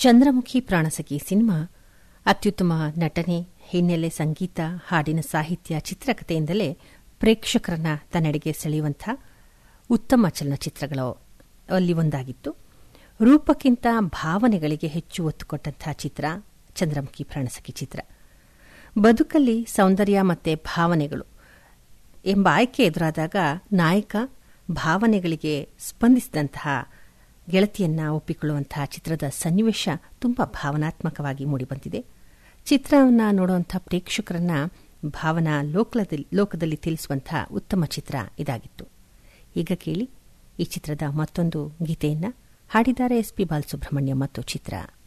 ಚಂದ್ರಮುಖಿ ಪ್ರಾಣಸಖಿ cinema ಅತ್ಯುತ್ತಮ ನಟನೆ ಹಿನ್ನೆಲೆ ಸಂಗೀತ ಹಾಡಿನ ಸಾಹಿತ್ಯ ಚಿತ್ರಕಥೆಯಿಂದಲೇ ಪ್ರೇಕ್ಷಕರನ್ನ ತನ್ನೆಡೆಗೆ ಸೆಳೆಯುವಂಥ ಉತ್ತಮ ಚಲನಚಿತ್ರಗಳು ಅಲ್ಲಿ ಒಂದಾಗಿತ್ತು ರೂಪಕ್ಕಿಂತ ಭಾವನೆಗಳಿಗೆ ಹೆಚ್ಚು ಒತ್ತು ಕೊಟ್ಟಂಥ ಚಿತ್ರ ಚಂದ್ರಮುಖಿ ಪ್ರಾಣಸಖಿ ಚಿತ್ರ ಬದುಕಲ್ಲಿ ಸೌಂದರ್ಯ ಮತ್ತು ಭಾವನೆಗಳು ಎಂಬ ಆಯ್ಕೆ ಎದುರಾದಾಗ ನಾಯಕ ಭಾವನೆಗಳಿಗೆ ಸ್ಪಂದಿಸಿದಂತಹ ಗೆಳತಿಯನ್ನ ಒಪ್ಪಿಕೊಳ್ಳುವಂತಹ ಚಿತ್ರದ ಸನ್ನಿವೇಶ ತುಂಬಾ ಭಾವನಾತ್ಮಕವಾಗಿ ಮೂಡಿಬಂದಿದೆ ಚಿತ್ರವನ್ನು ನೋಡುವಂಥ ಪ್ರೇಕ್ಷಕರನ್ನ ಭಾವನಾ ಲೋಕದಲ್ಲಿ ಲೋಕದಲ್ಲಿ ತಿಳಿಸುವಂತಹ ಉತ್ತಮ ಚಿತ್ರ ಇದಾಗಿತ್ತು ಈಗ ಕೇಳಿ ಈ ಚಿತ್ರದ ಮತ್ತೊಂದು ಗೀತೆಯನ್ನ ಹಾಡಿದ್ದಾರೆ ಎಸ್ ಪಿ ಬಾಲಸುಬ್ರಹ್ಮಣ್ಯ ಮತ್ತು ಚಿತ್ರ